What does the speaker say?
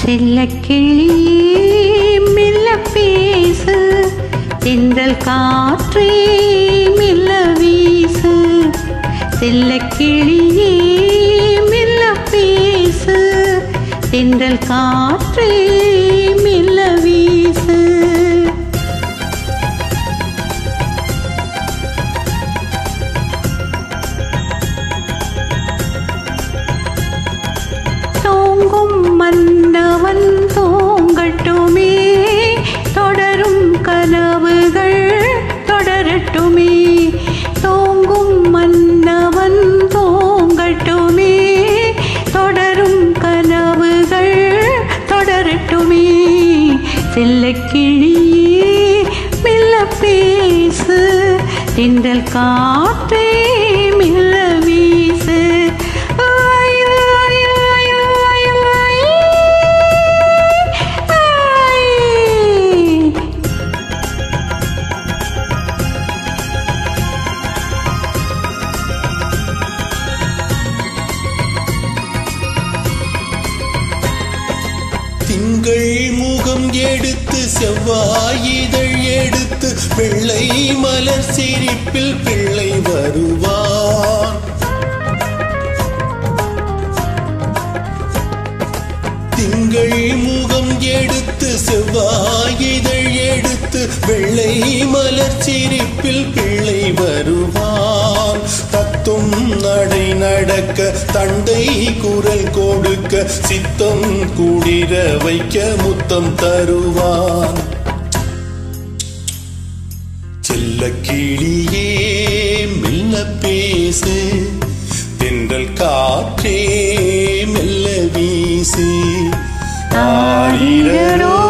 செல்லக்கிளியே மெல்ல பேசு தென்றல் காற்றே மெல்ல வீசு செல்லக்கிளியே மெல்ல பேசு தென்றல் காற்றே மெல்ல வீசு தோங்கும் மன்னவன் தோங்கட்டுமே தொடரும் கனவுகள் தொடரட்டுமே தோங்கும் மன்னவன் தோங்கட்டுமே தொடரும் கனவுகள் தொடரட்டுமே செல்லக்கிளியே மெல்ல பேசு திண்டல் காற்றே மெல்ல வீசு ஆய், ஆய், ஆய், ஆய், ஆய். ஆய். திங்கள் முகம் எடுத்து செவ்வாயிதழ் எடுத்து வெள்ளை மலர் சிரிப்பில் பிள்ளை வருவான் திங்கள் முகம் எடுத்து செவ்வாயிதழ் எடுத்து வெள்ளை மலர் சிரிப்பில் பிள்ளை வருவான் தத்தும் நடை நடக்க தண்டை குரல் கொடுக்க சித்தம் குடிர வைக்க முத்தம் தருவான் செல்ல கிளியே மெல்ல பேசு தென்றல் காற்றே மெல்ல வீசு ஆரிரரோ